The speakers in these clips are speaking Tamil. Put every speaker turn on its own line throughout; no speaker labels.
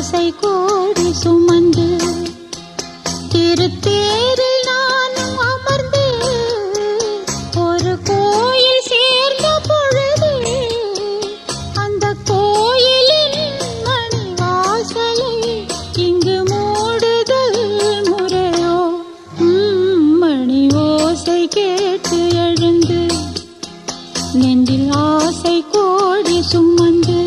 ஆசை கோடி சுமந்து திருத்தேரில் நானும் அமர்ந்து ஒரு கோயில் சேர்ந்த பொழுது அந்த கோயிலின் மணி வாசலை இங்கு மூடுதல் முறையோ ம், மணி ஓசை கேட்டு எழுந்து நெஞ்சில் ஆசை கோடி சுமந்து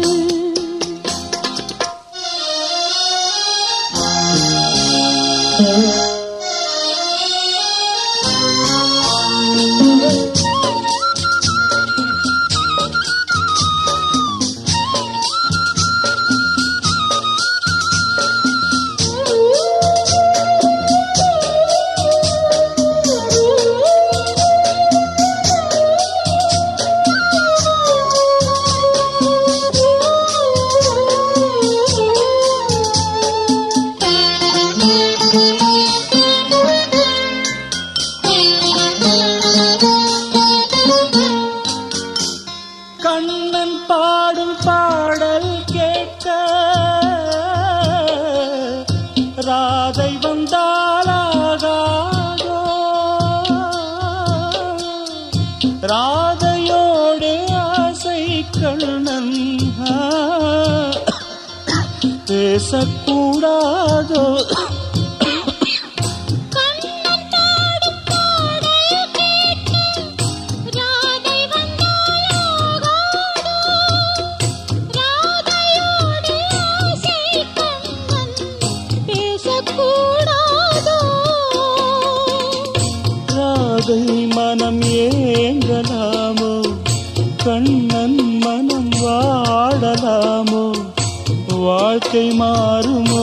கண்ணன் பாடும் பாடல் கேட்க ராதை வந்தாலாகாதோ ராதையோடு ஆசை கண்ணன் ஆ, பேசக்கூடாதோ
கண்ணன் பாடும் பாடல் கேட்டு ராதை வந்தாலாகாதோ ராதையோடு ஆசை கண்ணன் பேசக்கூடாதோ
ராதை மனம் ஏங்கலாமோ கண்ணன் மனம் வாடலாமோ வாழ்க்கை மாறுமோ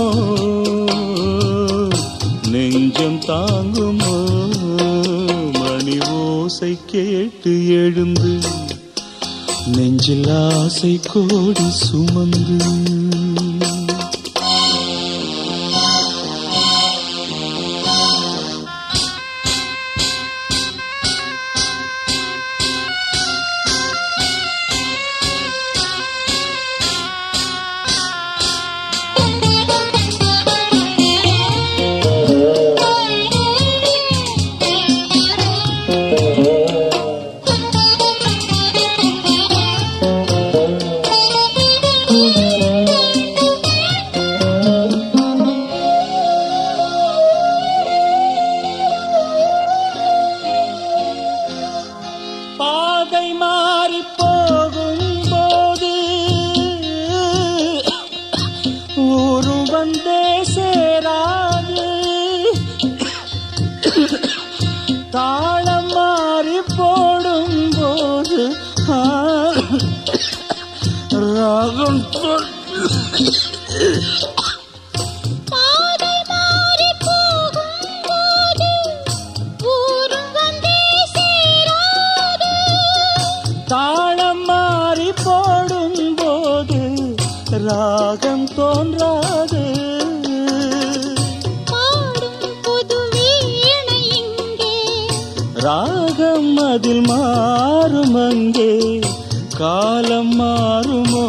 நெஞ்சம் தாங்குமோ மணி ஓசை கேட்டு எழுந்து நெஞ்சில் ஆசை கோடி சுமந்து பாதை மாறி போகும் போது ஊரும் வந்தே சேராது தாளம் மாறி போடும் போது ஆ, ராகம் சொல்
பாதை மாறி போகும்போது ஊரும் வந்தே சேராது
தாளம் மாறி போடும் போது ராகம் தோன்றாது
பாடும் புது வீணை இங்கே
ராகம் அதில் மாறும் அங்கே காலம் மாறுமோ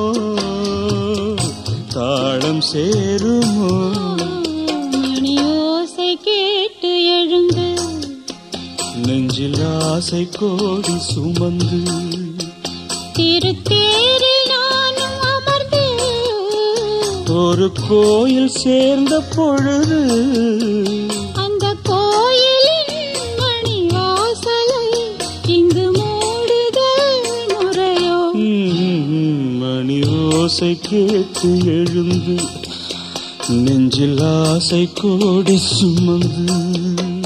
தாளம் சேருமோ
மணி ஓசை கேட்டு எழுந்து
நெஞ்சில் ஆசை கோடி சுமந்து
திருத்தேரில் நானும் அமர்ந்து
ஒரு கோயில் சேர்ந்த பொழுது
அந்த கோயிலின் மணி வாசலை இங்கு மூடுதல் முறையோ
ம், மணி ஓசை கேட்டு எழுந்து நெஞ்சில் ஆசை கோடி சுமந்து